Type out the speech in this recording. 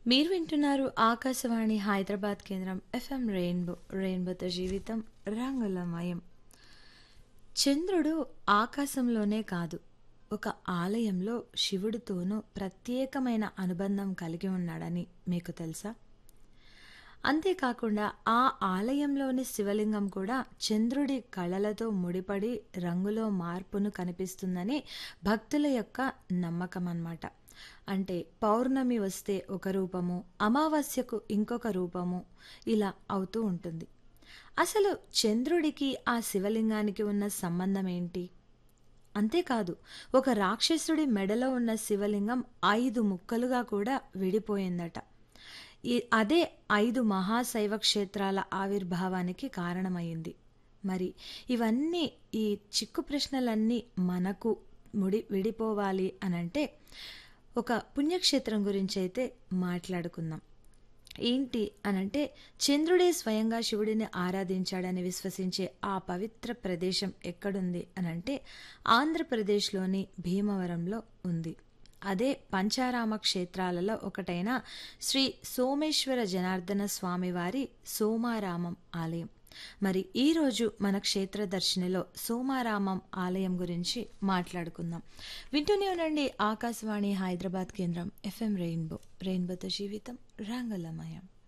మీరు వింటున్నారు ఆకాశవాణి హైదరాబాద్ కేంద్రం ఎఫ్ఎం రెయిన్బో రెయిన్బోతో జీవితం రంగులమయం చంద్రుడు ఆకాశంలోనే కాదు ఒక ఆలయంలో శివుడితోనూ ప్రత్యేకమైన అనుబంధం కలిగి ఉన్నాడని మీకు తెలుసా అంతేకాకుండా ఆ ఆలయంలోని శివలింగం కూడా చంద్రుడి కళలతో ముడిపడి రంగులో మార్పును కనిపిస్తుందని భక్తుల యొక్క నమ్మకం అన్నమాట అంటే పౌర్ణమి వస్తే ఒక రూపము అమావాస్యకు ఇంకొక రూపము ఇలా అవుతూ ఉంటుంది అసలు చంద్రుడికి ఆ శివలింగానికి ఉన్న సంబంధం ఏంటి అంతేకాదు ఒక రాక్షసుడి మెడలో ఉన్న శివలింగం ఐదు ముక్కలుగా కూడా విడిపోయిందట ఈ అదే ఐదు మహాశైవ క్షేత్రాల ఆవిర్భావానికి కారణమైంది మరి ఇవన్నీ ఈ చిక్కు ప్రశ్నలన్నీ మనకు ముడి విడిపోవాలి అనంటే ఒక పుణ్యక్షేత్రం గురించి అయితే మాట్లాడుకుందాం ఏంటి అనంటే చంద్రుడే స్వయంగా శివుడిని ఆరాధించాడని విశ్వసించే ఆ పవిత్ర ప్రదేశం ఎక్కడుంది అనంటే ఆంధ్రప్రదేశ్లోని భీమవరంలో ఉంది అదే పంచారామ క్షేత్రాలలో ఒకటైన శ్రీ సోమేశ్వర జనార్దన స్వామివారి సోమారామం ఆలయం మరి ఈరోజు మన క్షేత్ర దర్శినిలో సోమారామం ఆలయం గురించి మాట్లాడుకుందాం వింటూనే ఉండండి ఆకాశవాణి హైదరాబాద్ కేంద్రం ఎఫ్ఎం రెయిన్బో రెయిన్బోతో జీవితం రంగులమయం